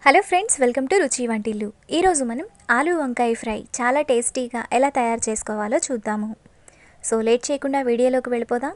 hello friends welcome to రుచి వంటిల్లు ఈరోజు మనం ఆలు వంకాయ ఫ్రై చాలా టేస్టీగా ఎలా తయారు చేసుకోవాలో చూద్దాము సో లేట్ చేయకుండా వీడియోలోకి వెళ్ళిపోదాం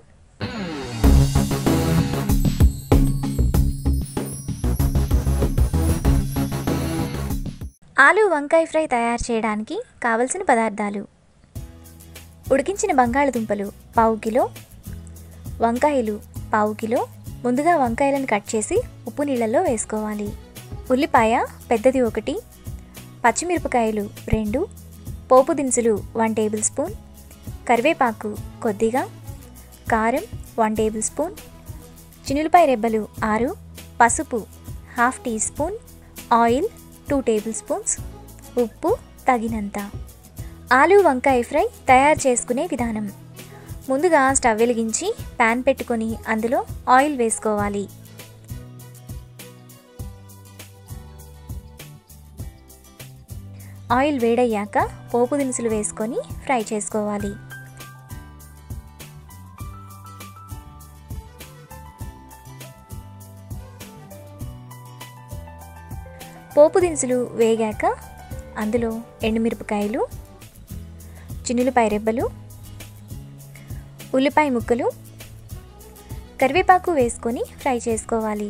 ఆలు వంకాయ ఫ్రై తయారు చేయడానికి కావలసిన పదార్థాలు ఉడికించిన బంగాళదుంపలు పావు కిలో వంకాయలు పావు కిలో ముందుగా వంకాయలను కట్ చేసి ఉప్పు నీళ్ళల్లో వేసుకోవాలి ఉల్లిపాయ పెద్దది ఒకటి పచ్చిమిరపకాయలు రెండు పోపు దినుసులు వన్ టేబుల్ స్పూన్ కరివేపాకు కొద్దిగా కారం వన్ టేబుల్ స్పూన్ చినులపాయ రెబ్బలు ఆరు పసుపు half teaspoon oil two tablespoons ఉప్పు తగినంత ఆలు వంకాయ ఫ్రై తయారు చేసుకునే విధానం ముందుగా స్టవ్ వెలిగించి ప్యాన్ పెట్టుకొని అందులో ఆయిల్ వేసుకోవాలి ఆయిల్ వేడయ్యాక పోపు దినుసులు వేసుకొని ఫ్రై చేసుకోవాలి పోపు దినుసులు వేగాక అందులో ఎండుమిరపకాయలు చిన్నులపాయ రెబ్బలు ఉల్లిపాయ ముక్కలు కరివేపాకు వేసుకొని ఫ్రై చేసుకోవాలి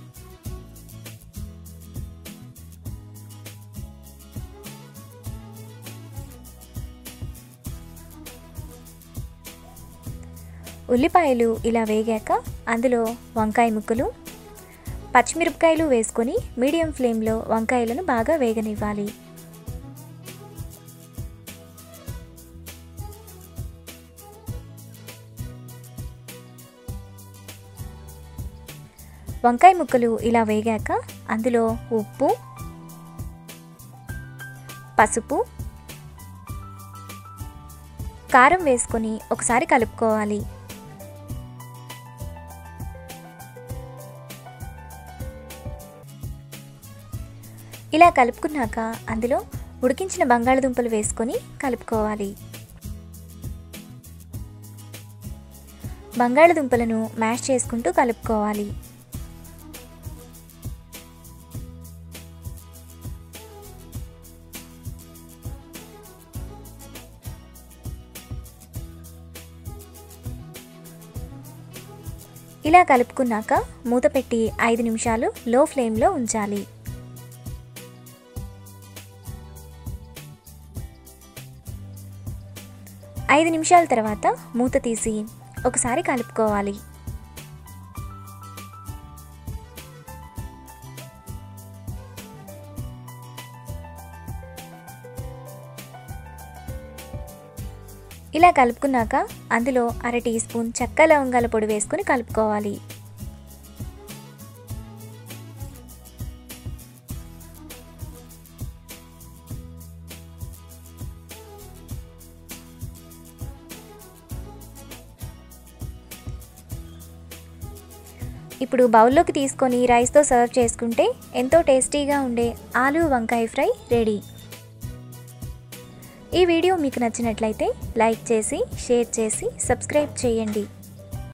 ఉల్లిపాయలు ఇలా వేగాక అందులో వంకాయ ముక్కలు పచ్చిమిరపకాయలు వేసుకొని మీడియం ఫ్లేమ్లో వంకాయలను బాగా వేగనివ్వాలి వంకాయ ముక్కలు ఇలా వేగాక అందులో ఉప్పు పసుపు కారం వేసుకొని ఒకసారి కలుపుకోవాలి ఇలా కలుపుకున్నాక అందులో ఉడికించిన బంగాళదుంపలు వేసుకొని కలుపుకోవాలి బంగాళదుంపలను మ్యాష్ చేసుకుంటూ కలుపుకోవాలి ఇలా కలుపుకున్నాక మూత పెట్టి ఐదు నిమిషాలు లో ఫ్లేమ్లో ఉంచాలి ఐదు నిమిషాల తర్వాత మూత తీసి ఒకసారి కలుపుకోవాలి ఇలా కలుపుకున్నాక అందులో అర టీ స్పూన్ చెక్క లవంగాల పొడి వేసుకుని కలుపుకోవాలి ఇప్పుడు బౌల్లోకి తీసుకొని రైస్తో సర్వ్ చేసుకుంటే ఎంతో టేస్టీగా ఉండే ఆలు వంకాయ ఫ్రై రెడీ ఈ వీడియో మీకు నచ్చినట్లయితే లైక్ చేసి షేర్ చేసి సబ్స్క్రైబ్ చేయండి